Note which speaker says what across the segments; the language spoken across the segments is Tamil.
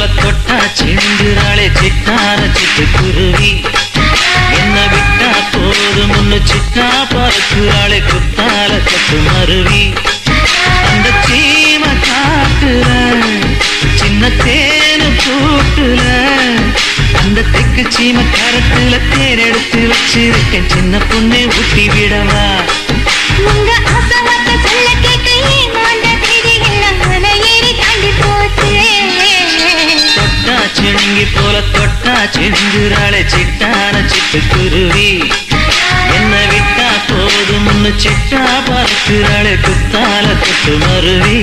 Speaker 1: தொட்டா சிந்துறாளே சிட்டான சிட்டுக்குருவி என்ன விட்டா போதும் முன்னு சிட்டா பறக்குறாளே குத்தால கட்டு மருவி அந்த சீம காட்டுல சின்ன தேனு கூட்டுல அந்த தெக்கு சீம கரத்துல தேன் எடுத்து வச்சிருக்கேன் சின்ன பொண்ணை ஊட்டி விடவா
Speaker 2: உங்க ஆசவாக்க சொல்ல கேட்டு ஏமாந்த தேதி எல்லாம் மலை ஏறி தாண்டி போச்சு
Speaker 1: தொட்டா சிணுங்கி போல தொட்டா சிந்துறாளே சிட்டான சிட்டுக்குருவி என்ன விட்டா போதும் முன்னு சிட்டா பார்க்கிறாளே குத்தால தொட்டு மருவி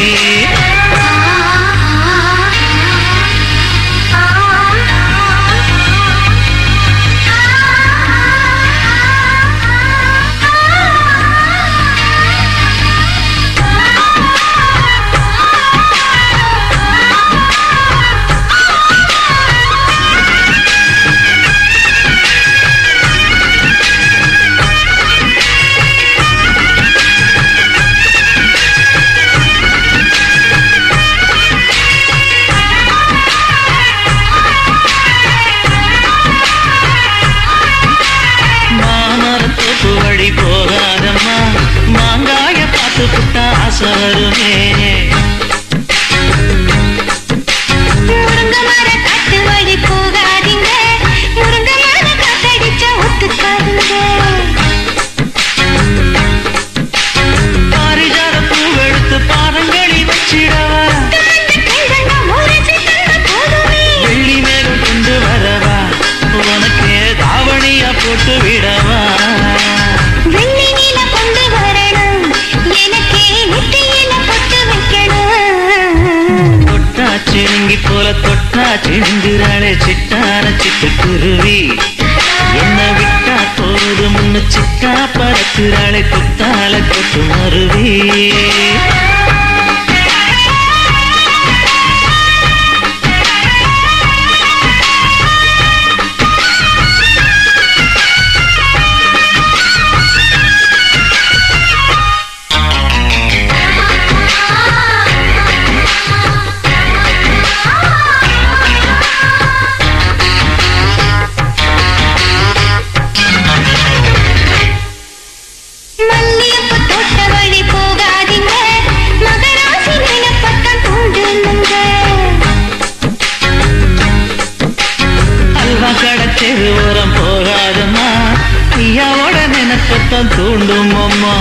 Speaker 1: மாமரத்தோப்பு வழி போகாதம்மா மாங்காய பார்த்து புட்டா ஆசை வருமே
Speaker 2: முருங்க மர காட்டு வழி போகாதீங்க முருங்க மர காத்தடிச்சா ஒத்துக்காதுங்க
Speaker 1: பாரிஜாத பூவெடுத்து பாதங்களி வச்சிடவா வெள்ளி மேகம் கொண்டு வரவா உனக்கு தாவணியா போட்டு விடவா
Speaker 2: வெள்ளி நீல கொண்டு வரணும் எனக்கே நெத்தியில பொட்டு வைக்கணும்
Speaker 1: தொட்டா சிணுங்கி போல தொட்டா சிணுங்குறாளே சிட்டான சிட்டுக்குருவி என்ன விட்டா போதும் முன்னு சிட்டா பறக்குறாளே குத்தால கொட்டு மருவி
Speaker 2: மல்லியப்பூ தோட்ட வழி போகாதீங்க மகராசி நிலப்பட்டம் தூண்டுங்க
Speaker 1: அல்வா கடத்தெரு ஓரம் போகாதம்மா ஐயாவோட நினைப்பத்தான் தூண்டும் அம்மா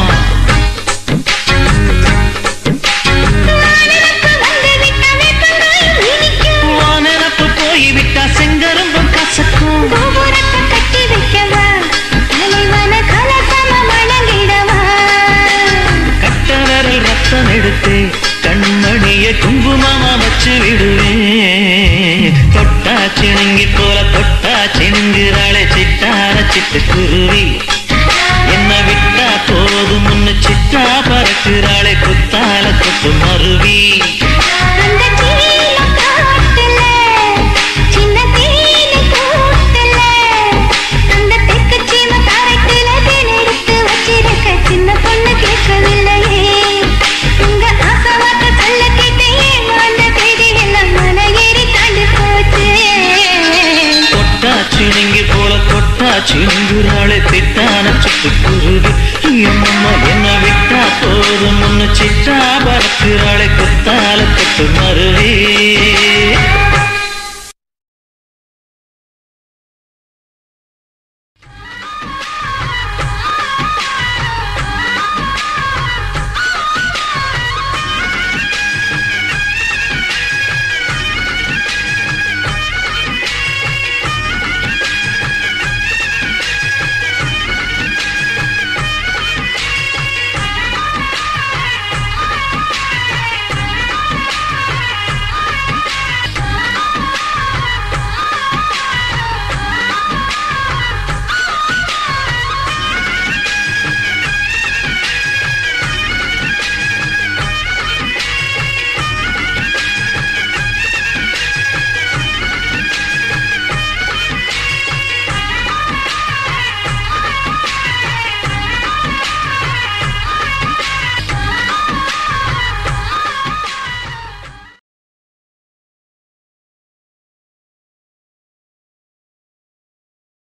Speaker 2: வானரப்பு வந்து விட்ட வேப்பங்காய் இனிக்கும்
Speaker 1: உன் நினப்பு போய் விட்டா செங்கரும்பும் கசக்கும்
Speaker 2: கோபுரத்தை கட்டி வைக்கவா தலைவன கலசம வணங்கிடவா
Speaker 1: கட்ட விரல் ரத்தம் எடுத்து கண்மணிய குங்குமமா வச்சு விடுவேன் தொட்டா சிணுங்கி போல தொட்டா சிணுங்குறாளே சிட்டார சிட்டுக்குருவி என்ன விட்டா போதும் முன்னு சிட்டா பறக்குறாளே குத்தால தொட்டு மருவி
Speaker 2: அந்த சீல காட்டுல சின்ன தேயில கூட்டுல அந்த தெற்கு சீம காரைக்குல தேன் எடுத்து வச்சிருக்க சின்ன பொண்ணு கேட்கவில்லையே உங்க ஆசவாக்க சொல்ல கேட்டு ஏமாந்த தேதி எல்லாம் மலை ஏறி தாண்டி போச்சு
Speaker 1: தொட்டா சிணுங்கி போல தொட்டா சிணுங்குறாளே திட்டான சிட்டுக்குருவி எம்மம்மா என்ன விட்டா போதும் முன்னு சிட்டா பறக்குறாளே குத்தால தொட்டு மருவி